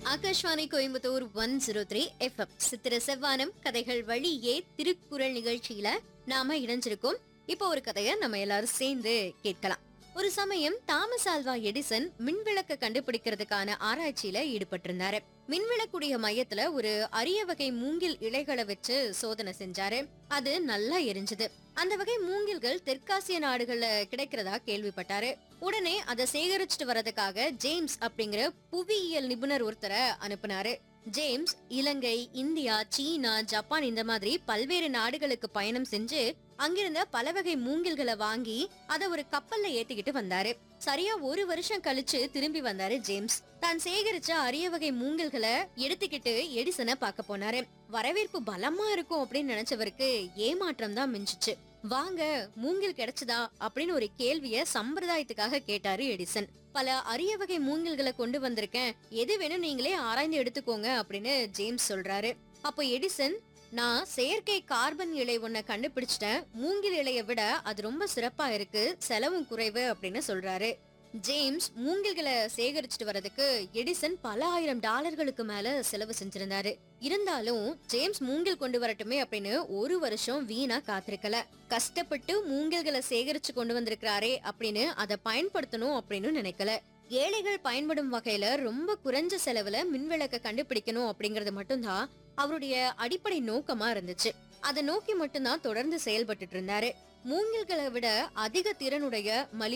Akashvani Coimbatore one zero three FM சித்திர செவ்வானம் கதைகள் வழியே திருக்குறள் நிகழ்ச்சியில நாம இணைஞ்சிருக்கோம் இப்போ ஒரு கதைய நம்ம எல்லாரும் சேர்ந்து கேட்கலாம் ஒரு சமயம் தாமஸ் ஆல்வா எடிசன் மின்விளக்க கண்டுபிடிக்கிறதுக்கான ஆராய்ச்சியில ஈடுபட்டிருந்தாரு மின்விளக்குடைய மையத்துல ஒரு அரிய வகை மூங்கில் இலைகளை வச்சு சோதனை செஞ்சாரு அது நல்லா எரிஞ்சது அந்த வகை மூங்கில்கள் தெற்காசிய நாடுகள்ல கிடைக்கிறதா கேள்விப்பட்டாரு உடனே அதை சேகரிச்சுட்டு வரதுக்காக ஜேம்ஸ் அப்படிங்கிற புவியியல் நிபுணர் ஒருத்தரை அனுப்புனாரு James Ilangai India China Japan இந்த மாதிரி பல்வேறு நாடுகளுக்கு பயணம் செஞ்சு அங்கிருந்த பல வகை மூங்கில்களை வாங்கி அத ஒரு கப்பல்ல ஏத்திக்கிட்டு வந்தாரு சரியா ஒரு வருஷம் கழிச்சு திரும்பி வந்தாரு ஜேம்ஸ் தான் சேகரிச்ச அரிய வகை மூங்கில்களை எடுத்துக்கிட்டு எடிசனை பார்க்க போனாரு வரவேற்பு பலமா இருக்கும் அப்படின்னு நினைச்சவருக்கு ஏமாற்றம் தான் மிஞ்சுச்சு வாங்க மூங்கில் கிடைச்சதா அப்படின்னு ஒரு கேள்விய சம்பிரதாயத்துக்காக கேட்டாரு எடிசன் பல அரிய வகை மூங்கில்களை கொண்டு வந்திருக்கேன் எது வேணும் நீங்களே ஆராய்ந்து எடுத்துக்கோங்க அப்படின்னு ஜேம்ஸ் சொல்றாரு அப்போ எடிசன் நான் செயற்கை கார்பன் இலை ஒன்ன கண்டுபிடிச்சிட்டேன் மூங்கில் இலைய விட அது ரொம்ப சிறப்பா இருக்கு செலவும் குறைவு அப்படின்னு சொல்றாரு ஜேம்ஸ் மூங்கில்களை சேகரிச்சுட்டு வரதுக்கு எடிசன் பல ஆயிரம் டாலர்களுக்கு மேல செலவு செஞ்சிருந்தாரு இருந்தாலும் ஜேம்ஸ் மூங்கில் கொண்டு வரட்டுமே அப்படின்னு ஒரு வருஷம் வீணா காத்திருக்கல கஷ்டப்பட்டு மூங்கில்களை சேகரிச்சு கொண்டு வந்திருக்கிறாரே அப்படின்னு அதை பயன்படுத்தணும் அப்படின்னு நினைக்கல ஏழைகள் பயன்படும் வகையில ரொம்ப குறைஞ்ச செலவுல மின்விளக்க கண்டுபிடிக்கணும் அப்படிங்கறது மட்டும்தான் அவருடைய அடிப்படை நோக்கமா இருந்துச்சு அதை நோக்கி மட்டும்தான் தொடர்ந்து செயல்பட்டுட்டு இருந்தாரு மூங்கில்களை விட அதிக திறனுடைய மலி